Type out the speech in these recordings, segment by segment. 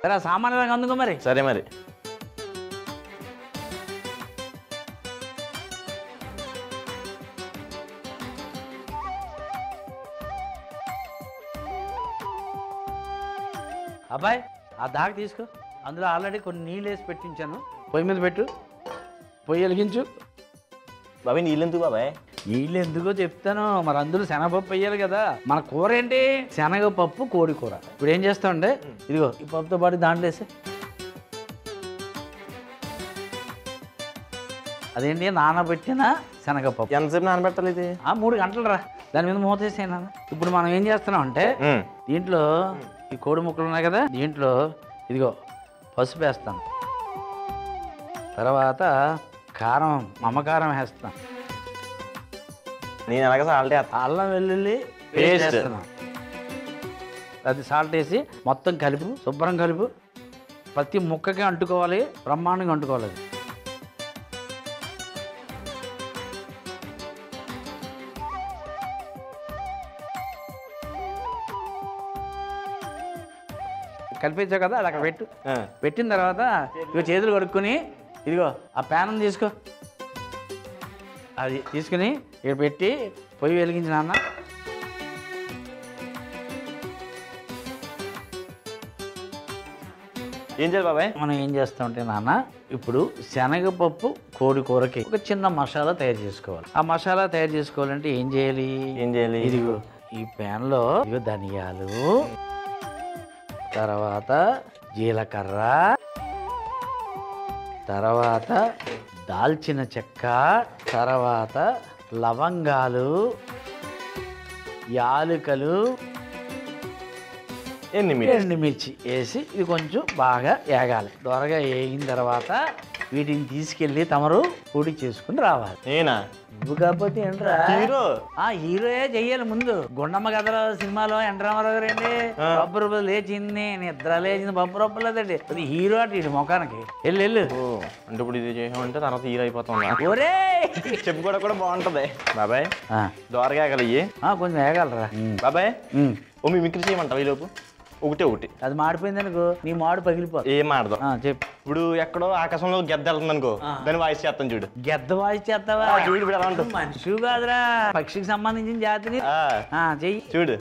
సరే ఆ సామాన్లు అందుకో మరి సరే మరి అబ్బాయి ఆ దాకా తీసుకో అందులో ఆల్రెడీ కొన్ని నీళ్ళు వేసి పెట్టించాను పొయ్యి మీద పెట్టు పొయ్యి వెలిగించు బాబాయ్ నీళ్ళు ఎందుకు బాబాయ్ నీళ్ళు ఎందుకో చెప్తాను మరి అందులో శనగపప్పు వేయాలి కదా మన కూర ఏంటి శనగపప్పు కోడి కూర ఇప్పుడు ఏం చేస్తామంటే ఇదిగో ఈ పప్పుతో పాటు దాంట్లో వేసి అదేంటి నానబెట్టిన శనగపప్పు ఎంతసేపు నానబెట్టాలి ఇది ఆ మూడు గంటలు రా దాని మీద మూత వేసేనా ఇప్పుడు మనం ఏం చేస్తున్నాం అంటే ఉమ్. దీంట్లో ఈ కోడి ముక్కలు ఉన్నాయి కదా దీంట్లో ఇదిగో పసుపు వేస్తాను తర్వాత కారం మమ్మకారం వేస్తాను నేను ఎలాగ సాల్ట్ వేస్తా అల్లం వెల్లుల్లి Paste. పేస్ట్ వేస్తున్నాం అది సాల్ట్ వేసి మొత్తం కలుపు శుభ్రం కలుపు ప్రతి ముక్కకి అంటుకోవాలి బ్రహ్మాండంగా అంటుకోవాలి అది కలిపించావు కదా అది అక్కడ పెట్టు ఆ. పెట్టిన తర్వాత ఇగో చేతులు కడుక్కొని ఇదిగో ఆ ప్యాన్ తీసుకో అది తీసుకుని ఇక్కడ పెట్టి పొయ్యి వెలిగించిన నాన్న ఏం చేయాలి బాబాయ్ మనం ఏం చేస్తామంటే నాన్న ఇప్పుడు శనగపప్పు కోడి కూరకి ఒక చిన్న మసాలా తయారు చేసుకోవాలి ఆ మసాలా తయారు చేసుకోవాలంటే ఏం చేయాలి ఏం చేయాలి ఇదిగో ఈ ప్యాన్లో ఇదిగో ధనియాలు తర్వాత జీలకర్ర తర్వాత దాల్చిన చెక్క తర్వాత లవంగాలు యాలుకలు ఎన్ని మీరు ఎండుమిర్చి వేసి ఇది కొంచెం బాగా వేగాలి దొరగా వేగిన తర్వాత వీటిని తీసుకెళ్ళి తమరు పొడి చేసుకుని రావాలి నేనా నువ్వు కాకపోతే ఏంట్రా హీరో ఆ హీరోయే చెయ్యాలి ముందు గుండమ్మ కథలో సినిమాలో ఎన్రామారావు గారు ఏంటి ఆ. పప్పు రూపాయలు లేచింది నిద్ర లేచింది పప్పు రూపాయలు లేదండి అది హీరో అటు ఇటు ముఖానికి వెళ్ళు వెళ్ళు ఓ అంటే ఇప్పుడు ఇది చేసామంటే తర్వాత హీరో అయిపోతాం ఒరే చెప్పు కూడా కూడా బాగుంటది బాబాయ్ ఆ, దోరగా ఆగలయ్యి ఆ, కొంచెం వేగలరా బాబాయ్ ఉమ్. ఓ మిమిక్రీ చేయమంటావు ఈ లోపు ఒకటే ఒకటి అది మాడిపోయింది అనుకో నీ మాడు పగిలిపోతుంది ఏం ఆడదాం ఆ, చెప్పు ఇప్పుడు ఎక్కడో ఆకాశంలో గద్ద వెళ్తుంది అనుకో దాని వాయిస్ చేస్తాను చూడు గెద్ద వాయిస్ చేస్తావా ఆ, చూడు ఇప్పుడు ఎలా ఉంటుంది మనిషి కాదురా పక్షికి సంబంధించిన జాతిని ఆ, ఆ, చెయ్యి చూడు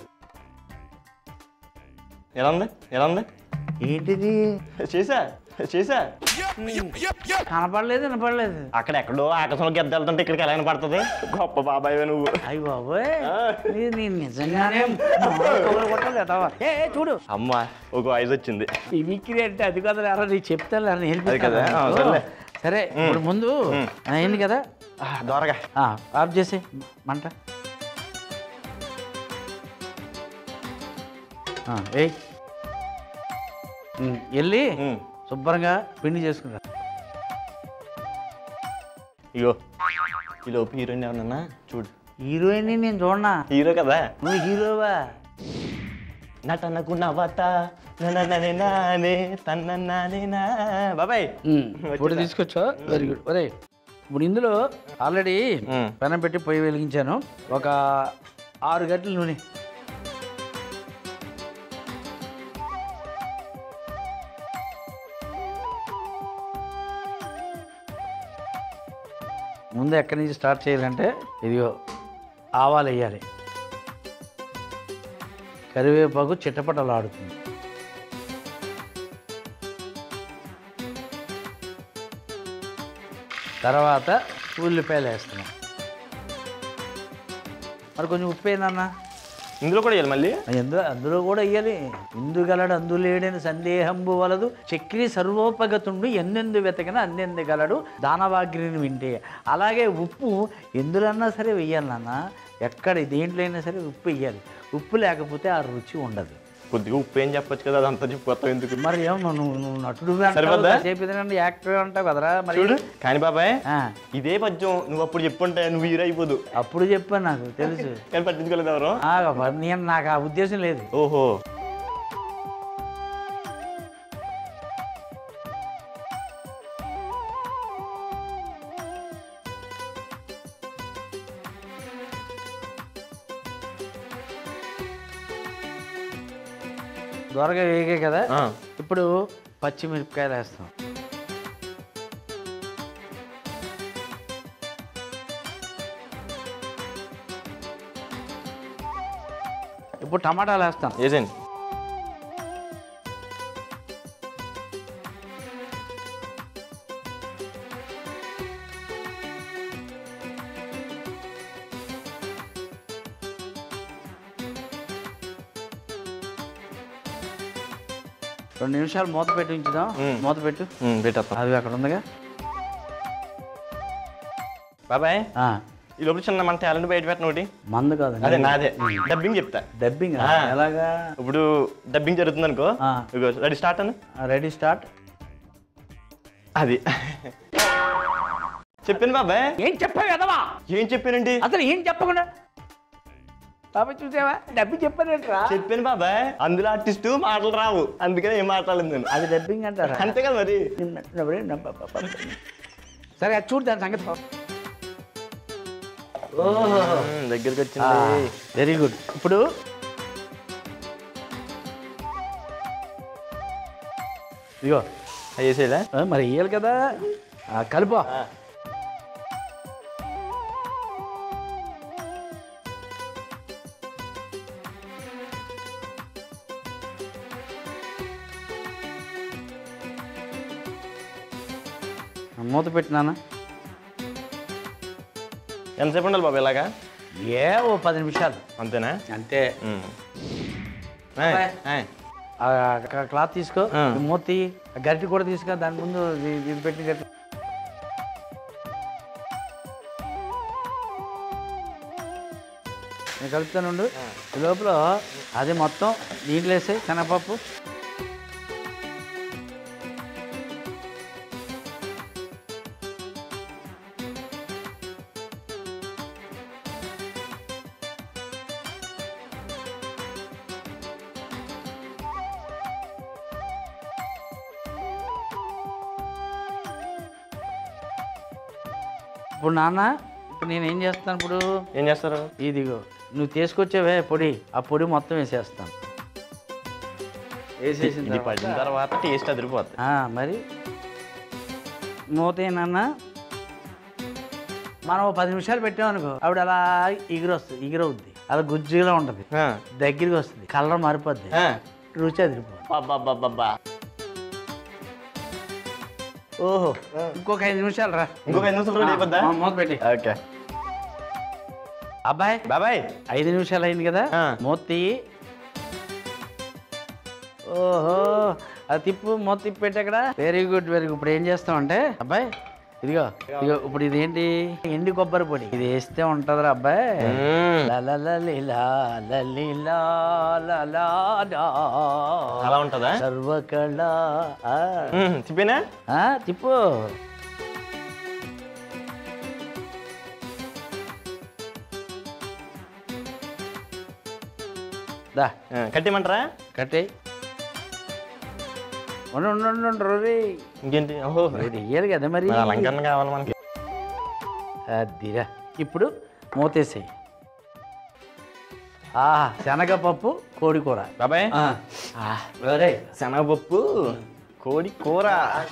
ఎలా ఉంది ఎలా ఉంది ఏంటిది చేసా చేసా కనపడలేదు వినపడలేదు అక్కడ ఎక్కడో ఆకాశంలో గద్ద వెళ్తుంటే ఇక్కడికి ఎలా పడుతుంది గొప్ప బాబాయ్ నువ్వు అయ్యి బాబోయ్ ఆ. ఇది నీ నిజంగానే మామూలు కొట్టలేదు ఎదవా. ఏ ఏ, చూడు అమ్మా ఒక వాయిస్ వచ్చింది మిమిక్రీ అంటే అది కదా రా నీ చెప్తాను అది కదా, ఆ, నేర్పిస్తాను సర్లే. సరే ఇప్పుడు ముందు అయింది కదా ఆ, దోరగా ఆ, ఆఫ్ చేసి మంట ఆ, ఏయ్ ఉమ్, వెళ్ళి ఉమ్. శుభ్రంగా పిండి చేసుకుంటా ఇగో ఈ లోపు హీరోయిన్ ఏమన్నా చూడు హీరోయిన్ నేను చూడనా హీరో కదా నువ్వు హీరోవా నటనకు నవత ననననే నానే తన్ననానే నా బాబాయ్ ఇప్పుడు తీసుకొచ్చా వెరీ గుడ్ ఒరే ఇప్పుడు ఇందులో ఆల్రెడీ ఉమ్. పెనం పెట్టి పొయ్యి వెలిగించాను ఒక ఆరు గంటల నూనె ముందు ఎక్కడి నుంచి స్టార్ట్ చేయాలంటే ఇదిగో ఆవాలు వేయాలి కరివేపాకు చిట్టపటలాడుతుంది తర్వాత ఉల్లిపాయలు వేస్తున్నాం మరి కొంచెం ఉప్పు ఏందన్నా ఇందులో కూడా వేయాలి మళ్ళీ ఎందులో అందులో కూడా వేయాలి ఇందుగలడు అందులేడని సందేహంబు వలదు చక్రి సర్వోపగతుండు ఎన్నెందు వెతకిన అన్నెందు గలడు దానవాగ్రిని వింటే అలాగే ఉప్పు ఎందులన్నా సరే వెయ్యాలి నాన్న ఎక్కడ దేంట్లో అయినా సరే ఉప్పు వేయాలి ఉప్పు లేకపోతే ఆ రుచి ఉండదు కొద్దిగా ఉప్పు ఏం చెప్పొచ్చు కదా అదంతా చెప్పొస్తావు ఎందుకు మరి ఏమో నువ్వు నువ్వు నటుడు సరిపోద్దా? చెప్పేది యాక్టర్ అంటావు కదరా మరి చూడు కానీ బాబాయ్ ఆ, ఇదే పద్యం నువ్వు అప్పుడు చెప్పుంటే నువ్వు హీరో అయిపోదు అప్పుడు చెప్పాను నాకు తెలుసు కానీ పట్టించుకోలేదు ఎవరు ఆ, మరి నేను నాకు ఆ ఉద్దేశం లేదు ఓహో దొరగా వేగే కదా ఆ. ఇప్పుడు పచ్చిమిరపకాయలు వేస్తాం ఇప్పుడు టమాటాలు వేస్తాం వేసేయండి రెండు నిమిషాలు మూత పెట్టి ఉంచుదాం మ్మ్. మూత పెట్టు ఉమ్, పెట్టేస్తాం అది అక్కడ ఉందిగా బాబాయ్ ఆ, ఈ లోపల చిన్న మన టాలెంట్ బయట పెట్టిన ఒకటి మందు కాదు అదే నాదే డబ్బింగ్ చెప్తా డబ్బింగ్ ఆ. ఎలాగా ఇప్పుడు డబ్బింగ్ జరుగుతుంది అనుకో ఆ. ఇగో రెడీ స్టార్ట్ అని రెడీ స్టార్ట్ అది చెప్పాను బాబాయ్ ఏం చెప్పావు కదవా ఏం చెప్పానండి అసలు ఏం చెప్పకుండా బాబాయ్ చూసావా డబ్బి చెప్పానంటరా చెప్పాను బాబాయ్ అందులో ఆర్టిస్ట్ మాటలు రావు అందుకనే ఏం మాట్లాడలేదు నేను అది డబ్బింగ్ అంటారా అంతే కదా మరి సరే అది చూడు దాని సంగతి ఉమ్, దగ్గరికి వచ్చింది వెరీ గుడ్ ఇప్పుడు ఇదిగో అవి వేసేలా ఆ, మరి వేయాలి కదా ఆ, కలుపు మూత పెట్టినానా ఎంతసేపు ఉండాలి బాబాయ్ ఇలాగా ఏ ఓ పది నిమిషాలు అంతేనా అంతే ఉమ్. ఏయ్, బాబాయ్. ఏయ్. ఆ క- క్లాత్ తీసుకో ఆ. ఈ మూతి ఆ గరిటె కూడా తీసుకో దాని ముందు ఇది- ఇది పెట్టి గరిటె నేను కలుపుతానుండు ఈ లోపల అది మొత్తం దీంట్లో వేసే శనగపప్పు ఇప్పుడు నాన్న ఇప్పుడు నేను ఏం చేస్తాను ఇప్పుడు ఏం చేస్తారు ఇదిగో నువ్వు తీసుకొచ్చావే పొడి ఆ పొడి మొత్తం వేసేస్తాను వేసేసిన ఇది పడిన తర్వాత- తర్వాత టేస్ట్ అదిరిపోద్ది ఆ, మరి మూత ఏనన్నా మనం ఓ పది నిమిషాలు పెట్టామనుకో ఆవిడ అలా ఎగిరొస్తుంది ఎగిరవుద్ది అలా గుజ్జుగా ఉంటుంది ఆ. దగ్గరికి వస్తుంది కలర్ మారిపోద్ది ఆ. రుచి అదిరిపోద్ది అబ్బబ్బబ్బబ్బా. ఓహో ఇంకొక ఐదు నిమిషాలు రా ఇంకొక ఐదు నిమిషాలు రెడీ అయిపోద్దా ఆ, మూత పెట్టి ఓకే అబ్బాయి బాబాయ్ ఐదు నిమిషాలు అయింది కదా ఆ. మూత తీయి ఓహో అది తిప్పు మూత తిప్పి పెట్టి అక్కడ వెరీ గుడ్ వెరీ గుడ్ ఇప్పుడు ఏం చేస్తామంటే అబ్బాయి ఇదిగో ఇదిగో ఇప్పుడు ఇదేంటి ఎండి కొబ్బరి పొడి ఇది వేస్తే ఉంటుందిరా అబ్బాయి మ్మ్. లలలలిలా, లలిలా, లలాలా. అలా ఉంటుందా సర్వకళ ఆ. మ్మ్. చెప్పేనా ఆ, తిప్పు దా ఆ, కట్టేయమంటారా కట్టే ఉండు ఉండు ఉండు, ఉండు రోరీ ఇంకేంటి ఓహో ఇది ఇయ్యాలి కదా మరి మరి అలంకరణ కావాలి మనకి అదిరా ఇప్పుడు మూతేసేయి ఆహా శనగపప్పు కోడి కూర బాబాయ్ ఆ. ఆ, ఒరే, శనగపప్పు కోడి కూర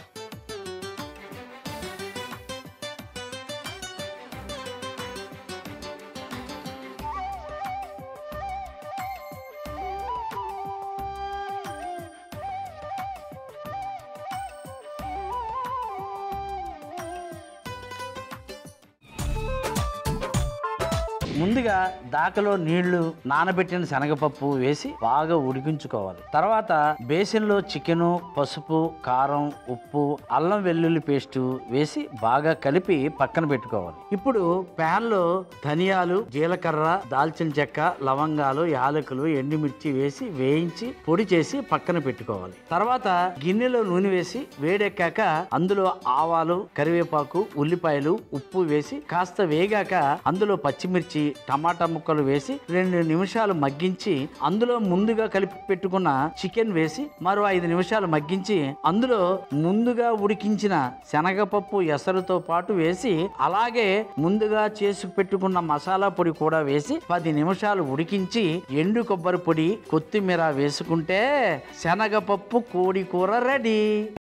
ముందుగా దాకలో నీళ్లు నానబెట్టిన శనగపప్పు వేసి బాగా ఉడికించుకోవాలి తర్వాత బేసిన్లో చికెను పసుపు కారం ఉప్పు అల్లం వెల్లుల్లి పేస్టు వేసి బాగా కలిపి పక్కన పెట్టుకోవాలి ఇప్పుడు pan లో ధనియాలు జీలకర్ర దాల్చిన చెక్క లవంగాలు యాలకులు ఎండుమిర్చి వేసి వేయించి పొడి చేసి పక్కన పెట్టుకోవాలి తర్వాత గిన్నెలో నూనె వేసి వేడెక్కాక అందులో ఆవాలు కరివేపాకు ఉల్లిపాయలు ఉప్పు వేసి కాస్త వేగాక అందులో పచ్చిమిర్చి టమాటా ముక్కలు వేసి రెండు నిమిషాలు మగ్గించి అందులో ముందుగా కలిపి పెట్టుకున్న చికెన్ వేసి మరో ఐదు నిమిషాలు మగ్గించి అందులో ముందుగా ఉడికించిన శనగపప్పు ఎసరుతో పాటు వేసి అలాగే ముందుగా చేసి పెట్టుకున్న మసాలా పొడి కూడా వేసి పది నిమిషాలు ఉడికించి ఎండు కొబ్బరి పొడి కొత్తిమీర వేసుకుంటే శనగపప్పు కోడి కూర రెడీ